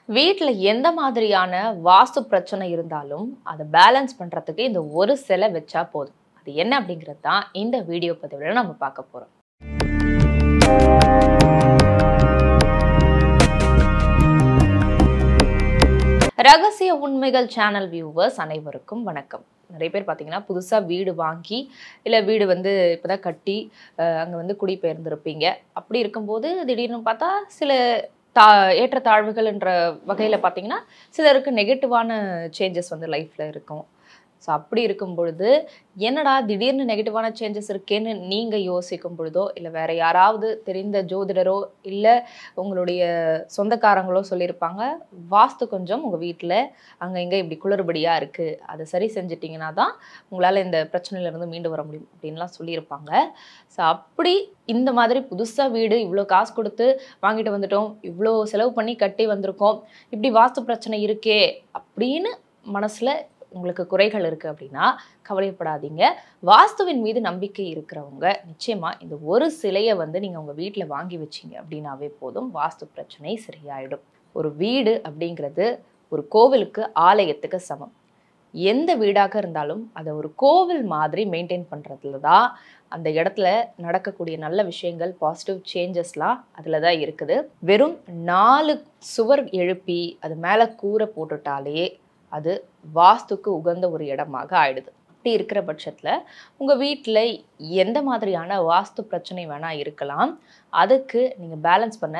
வீட்டில் எந்த மாதிரியான வாஸ்து பிரச்சனை இருந்தாலும் அதை பேலன்ஸ் பண்ணுறதுக்கு இந்த ஒரு சிலை வச்சா போதும் அது என்ன அப்படிங்கிறது தான் இந்த வீடியோ பதிவில் நம்ம பார்க்க போகிறோம் ரகசிய உண்மைகள் சேனல் வியூவர்ஸ் அனைவருக்கும் வணக்கம் நிறைய பேர் பார்த்தீங்கன்னா புதுசாக வீடு வாங்கி இல்லை வீடு வந்து இப்போதான் கட்டி அங்கே வந்து குடிபெயர்ந்திருப்பீங்க அப்படி இருக்கும்போது திடீர்னு பார்த்தா சில தா ஏற்றத்தாழ்வுகள்ன்ற வகையில் பார்த்தீங்கன்னா சிலருக்கு நெகட்டிவான சேஞ்சஸ் வந்து லைஃப்பில் இருக்கும் ஸோ அப்படி இருக்கும் பொழுது என்னடா திடீர்னு நெகட்டிவான சேஞ்சஸ் இருக்கேன்னு நீங்கள் யோசிக்கும் பொழுதோ இல்லை வேற யாராவது தெரிந்த ஜோதிடரோ இல்லை உங்களுடைய சொந்தக்காரங்களோ சொல்லியிருப்பாங்க வாஸ்து கொஞ்சம் உங்கள் வீட்டில் அங்கே இங்கே இப்படி குளறுபடியாக இருக்குது அதை சரி செஞ்சிட்டிங்கன்னா தான் உங்களால் இந்த பிரச்சனையிலேருந்து மீண்டு வர முடியும் அப்படின்லாம் சொல்லியிருப்பாங்க ஸோ அப்படி இந்த மாதிரி புதுசாக வீடு இவ்வளோ காசு கொடுத்து வாங்கிட்டு வந்துட்டோம் இவ்வளோ செலவு பண்ணி கட்டி வந்திருக்கோம் இப்படி வாஸ்து பிரச்சனை இருக்கே அப்படின்னு மனசில் உங்களுக்கு குறைகள் இருக்குது அப்படின்னா கவலைப்படாதீங்க வாஸ்துவின் மீது நம்பிக்கை இருக்கிறவங்க நிச்சயமாக இந்த ஒரு சிலையை வந்து நீங்கள் உங்கள் வீட்டில் வாங்கி வச்சீங்க அப்படின்னாவே போதும் வாஸ்து பிரச்சனை சரியாயிடும் ஒரு வீடு அப்படிங்கிறது ஒரு கோவிலுக்கு ஆலயத்துக்கு சமம் எந்த வீடாக இருந்தாலும் அதை ஒரு கோவில் மாதிரி மெயின்டைன் பண்ணுறதுல தான் அந்த இடத்துல நடக்கக்கூடிய நல்ல விஷயங்கள் பாசிட்டிவ் சேஞ்சஸ்லாம் அதில் தான் இருக்குது வெறும் நாலு சுவர் எழுப்பி அது மேலே கூரை போட்டுட்டாலே அது வாஸ்துக்கு உகந்த ஒரு இடமாக ஆயிடுது அப்படி இருக்கிற பட்சத்தில் உங்கள் வீட்டில் எந்த மாதிரியான வாஸ்து பிரச்சனை வேணால் இருக்கலாம் அதுக்கு நீங்கள் பேலன்ஸ் பண்ண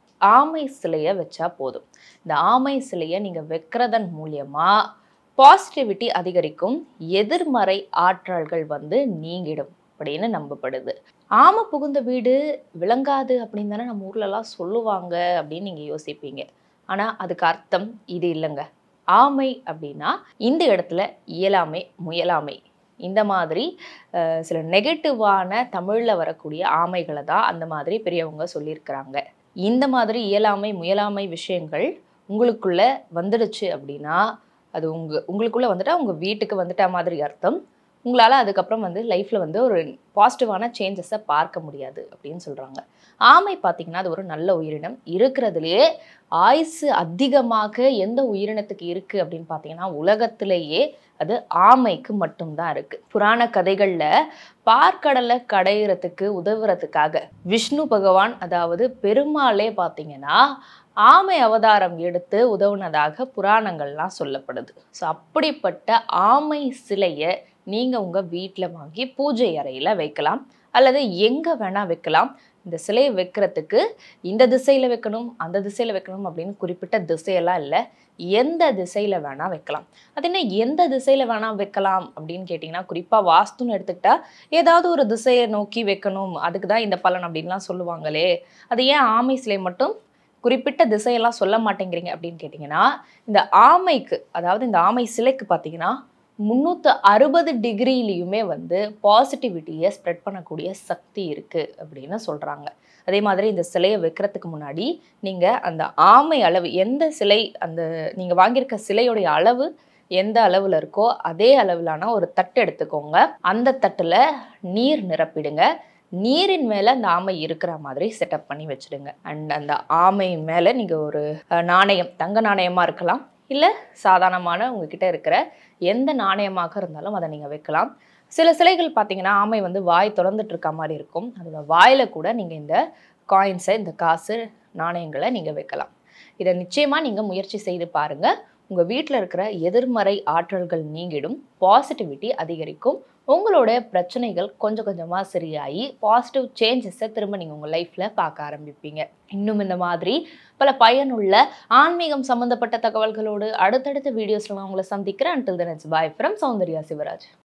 ஆமை சிலையை வச்சா போதும் இந்த ஆமை சிலையை நீங்கள் வைக்கிறதன் மூலியமாக பாசிட்டிவிட்டி அதிகரிக்கும் எதிர்மறை ஆற்றல்கள் வந்து நீங்கிடும் அப்படின்னு நம்பப்படுது ஆமை புகுந்த வீடு விளங்காது அப்படின்னு தானே நம்ம ஊர்லலாம் சொல்லுவாங்க அப்படின்னு நீங்கள் யோசிப்பீங்க ஆனால் அதுக்கு அர்த்தம் இது இல்லைங்க ஆமை அப்படின்னா இந்த இடத்துல இயலாமை முயலாமை இந்த மாதிரி அஹ், சில நெகட்டிவான தமிழில் வரக்கூடிய ஆமைகளை தான் அந்த மாதிரி பெரியவங்க சொல்லியிருக்கிறாங்க இந்த மாதிரி இயலாமை முயலாமை விஷயங்கள் உங்களுக்குள்ள வந்துடுச்சு அப்படின்னா அது உங்க உங்களுக்குள்ள வந்துட்டா உங்க வீட்டுக்கு வந்துட்ட மாதிரி அர்த்தம் உங்களால் அதுக்கப்புறம் வந்து லைஃப்பில் வந்து ஒரு பாசிட்டிவான சேஞ்சஸை பார்க்க முடியாது அப்படின்னு சொல்கிறாங்க ஆமை பார்த்தீங்கன்னா அது ஒரு நல்ல உயிரினம் இருக்கிறதுலையே ஆயுசு அதிகமாக எந்த உயிரினத்துக்கு இருக்குது அப்படின்னு பார்த்தீங்கன்னா உலகத்திலேயே அது ஆமைக்கு மட்டும்தான் இருக்குது புராண கதைகளில் பார்க்கடலை கடையிறதுக்கு உதவுறதுக்காக விஷ்ணு பகவான் அதாவது பெருமாளே பார்த்தீங்கன்னா ஆமை அவதாரம் எடுத்து உதவுனதாக புராணங்கள்லாம் சொல்லப்படுது ஸோ அப்படிப்பட்ட ஆமை சிலையை நீங்கள் உங்கள் வீட்டில் வாங்கி பூஜை அறையில் வைக்கலாம் அல்லது எங்கே வேணால் வைக்கலாம் இந்த சிலையை வைக்கிறதுக்கு இந்த திசையில் வைக்கணும் அந்த திசையில் வைக்கணும் அப்படின்னு குறிப்பிட்ட திசையெல்லாம் இல்லை எந்த திசையில் வேணால் வைக்கலாம் அது என்ன எந்த திசையில் வேணால் வைக்கலாம் அப்படின்னு கேட்டிங்கன்னா குறிப்பாக வாஸ்துன்னு எடுத்துக்கிட்டா ஏதாவது ஒரு திசையை நோக்கி வைக்கணும் அதுக்கு தான் இந்த பலன் அப்படின்லாம் சொல்லுவாங்களே அது ஏன் ஆமை சிலை மட்டும் குறிப்பிட்ட திசையெல்லாம் சொல்ல மாட்டேங்கிறீங்க அப்படின்னு கேட்டிங்கன்னா இந்த ஆமைக்கு அதாவது இந்த ஆமை சிலைக்கு பார்த்தீங்கன்னா முந்நூற்று அறுபது டிகிரிலையுமே வந்து பாசிட்டிவிட்டியை ஸ்ப்ரெட் பண்ணக்கூடிய சக்தி இருக்குது அப்படின்னு சொல்கிறாங்க அதே மாதிரி இந்த சிலையை வைக்கிறதுக்கு முன்னாடி நீங்கள் அந்த ஆமை அளவு எந்த சிலை அந்த நீங்கள் வாங்கியிருக்க சிலையுடைய அளவு எந்த அளவில் இருக்கோ அதே அளவிலான ஒரு தட்டு எடுத்துக்கோங்க அந்த தட்டில் நீர் நிரப்பிடுங்க நீரின் மேலே அந்த ஆமை இருக்கிற மாதிரி செட்டப் பண்ணி வச்சுடுங்க அண்ட் அந்த ஆமை மேலே நீங்கள் ஒரு அஹ், நாணயம் தங்க நாணயமாக இருக்கலாம் இல்லை சாதாரணமான உங்ககிட்ட இருக்கிற எந்த நாணயமாக இருந்தாலும் அதை நீங்கள் வைக்கலாம் சில சிலைகள் பார்த்தீங்கன்னா ஆமை வந்து வாய் திறந்துட்டு இருக்க மாதிரி இருக்கும் அதோட வாயில் கூட நீங்கள் இந்த காயின்ஸை இந்த காசு நாணயங்களை நீங்கள் வைக்கலாம் இதை நிச்சயமாக நீங்கள் முயற்சி செய்து பாருங்கள் உங்கள் வீட்டில் இருக்கிற எதிர்மறை ஆற்றல்கள் நீங்கிடும் பாசிட்டிவிட்டி அதிகரிக்கும் உங்களோட பிரச்சனைகள் கொஞ்சம் கொஞ்சமாக சரியாகி பாசிட்டிவ் சேஞ்சஸை திரும்ப நீங்கள் உங்கள் லைஃப்பில் பார்க்க ஆரம்பிப்பீங்க இன்னும் இந்த மாதிரி பல பயனுள்ள ஆன்மீகம் சம்மந்தப்பட்ட தகவல்களோடு அடுத்தடுத்த வீடியோஸில் நான் உங்களை சந்திக்கிறேன் until then it's bye from Soundarya Shivraj